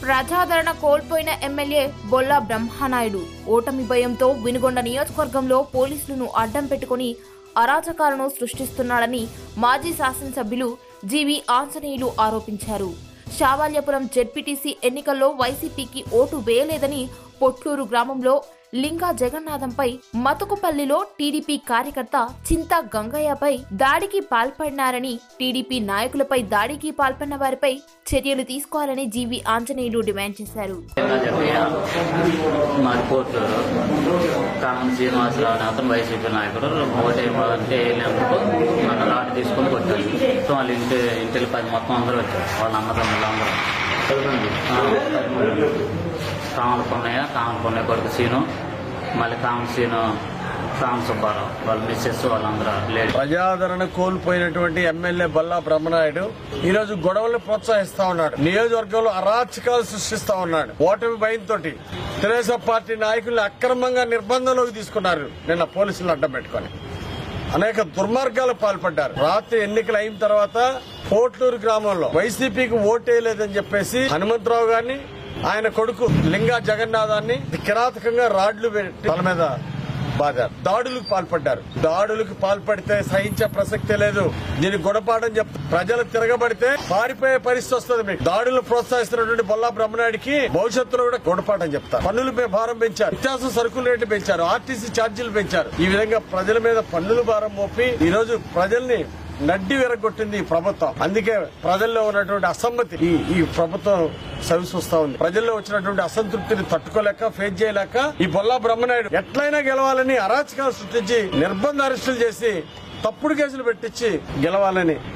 ప్రజాదరణ కోల్పోయిన ఎమ్మెల్యే బొల్లా బ్రహ్మనాయుడు ఓటమి భయంతో వినుగొండ నియోజకవర్గంలో పోలీసులను అడ్డం పెట్టుకుని అరాచకాలను సృష్టిస్తున్నాడని మాజీ శాసనసభ్యులు జీవి ఆంజనేయులు ఆరోపించారు శావాల్యపురం జెడ్పీటీసీ ఎన్నికల్లో వైసీపీకి ఓటు వేయలేదని పొట్లూరు గ్రామంలో లింగా జగన్నాథంపై మతుకుపల్లిలో టీడీపీ కార్యకర్త చింతా గంగయ్యపై దాడికి పాల్పడినారని టీడీపీ నాయకులపై దాడికి పాల్పడిన వారిపై చర్యలు తీసుకోవాలని జీవి ఆంజనేయులు డిమాండ్ చేశారు ఏమన్నా చెప్పిన మాది కోర్టులో కామన్ శ్రీనివాసరావు అని అతను వైసీపీ నాయకుడు ఓటేయమంటే వెళ్ళినందుకు నన్ను లాట్ తీసుకొని కొట్టారు సో వాళ్ళ ఇంటి ఇంటికి పది మొత్తం అందరూ వచ్చారు వాళ్ళ అన్నదమ్ములు అందరూ కామల పొన్నయ్య కామల పొన్నయ్య కొడుకు సీను మళ్ళీ కామల సీను కామ సుబ్బారావు వాళ్ళ మిస్సెస్ వాళ్ళందరూ లేడీ ప్రజాదరణ కోల్పోయినటువంటి ఎమ్మెల్యే బల్లా బ్రహ్మనాయుడు ఈ రోజు గొడవలు ప్రోత్సహిస్తా ఉన్నాడు నియోజకవర్గంలో అరాచకాలు సృష్టిస్తా ఉన్నాడు ఓటమి భయంతో తెలుగుదేశం పార్టీ నాయకుల్ని అక్రమంగా నిర్బంధంలోకి తీసుకున్నారు నిన్న పోలీసులు అడ్డం పెట్టుకొని అనేక దుర్మార్గాలు పాల్పడ్డారు రాత్రి ఎన్నికలు అయిన తర్వాత పోట్లూరు గ్రామంలో వైసీపీకి ఓటేయలేదని చెప్పేసి హనుమంతరావు గారిని ఆయన కొడుకు లింగా జగన్నాథాన్ని కిరాతకంగా రాడ్లు పెట్టి తల మీద బాధారు దాడులకు పాల్పడ్డారు దాడులకు పాల్పడితే సహించే ప్రసక్తే లేదు దీనికి గుణపాఠం చెప్ ప్రజలు తిరగబడితే పారిపోయే పరిస్థితి వస్తుంది మీకు దాడులు ప్రోత్సహిస్తున్నటువంటి బొల్లా బ్రహ్మనాయుడికి భవిష్యత్తులో కూడా గుణపాఠం చెప్తారు పన్నులపై భారం పెంచారు నిత్యావసర సరుకుల రేటు పెంచారు ఆర్టీసీ ఛార్జీలు పెంచారు ఈ విధంగా ప్రజల మీద పన్నుల భారం మోపి ఈ రోజు ప్రజల్ని నడ్డి విరగొట్టింది ఈ ప్రభుత్వం అందుకే ప్రజల్లో ఉన్నటువంటి అసమ్మతి ఈ ఈ ప్రభుత్వం సవిసూస్తా ఉంది ప్రజల్లో వచ్చినటువంటి అసంతృప్తిని తట్టుకోలేక ఫేస్ చేయలేక ఈ బొల్లా బ్రహ్మనాయుడు ఎట్లయినా గెలవాలని అరాచకాలు సృష్టించి నిర్బంధ అరెస్టులు చేసి తప్పుడు కేసులు పెట్టించి గెలవాలని